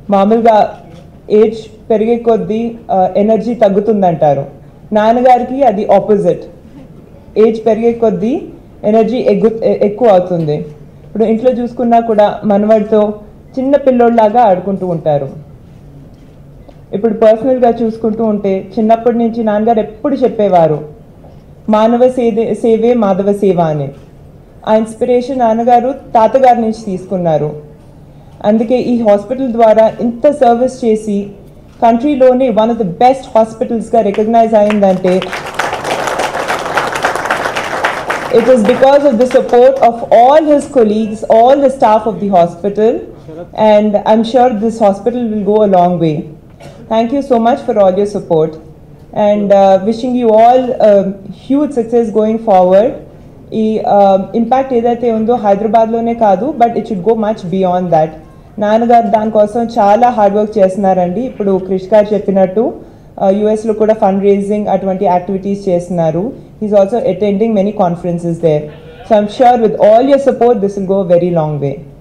మామూలుగా ఏజ్ పెరిగే కొద్దీ ఎనర్జీ తగ్గుతుందంటారు నాన్నగారికి అది ఆపోజిట్ ఏజ్ పెరిగే కొద్దీ ఎనర్జీ ఎగ్గు ఎ- ఎక్కువ అవుతుంది ఇప్పుడు ఇంట్లో చూసుకున్నా కూడా మనవాడితో చిన్న పిల్లోళ్ళలాగా ఆడుకుంటూ ఉంటారు ఇప్పుడు పర్సనల్గా చూసుకుంటూ ఉంటే చిన్నప్పటి నుంచి నాన్నగారు ఎప్పుడు చెప్పేవారు మానవ సేదే సేవే మాధవ సేవ అని ఆ ఇన్స్పిరేషన్ నాన్నగారు తాతగారి నుంచి తీసుకున్నారు అందుకే ఈ హాస్పిటల్ ద్వారా ఇంత సర్వీస్ చేసి కంట్రీలోనే వన్ ఆఫ్ ద బెస్ట్ హాస్పిటల్స్గా రికగ్నైజ్ అయిందంటే It is because of the support of all his colleagues, all the staff of the hospital, and I'm sure this hospital will go a long way. Thank you so much for all your support, and uh, wishing you all um, huge success going forward. ఈ impact ఏదైతే ఉందో హైదరాబాద్లోనే కాదు but it should go much beyond that నాన్నగారు దానికోసం చాలా hard work చేస్తున్నారండి ఇప్పుడు క్రిష్ గారు చెప్పినట్టు యుఎస్లో కూడా ఫండ్ రేజింగ్ అటువంటి యాక్టివిటీస్ చేస్తున్నారు he's also attending many conferences there so I'm sure with all your support this will go very long way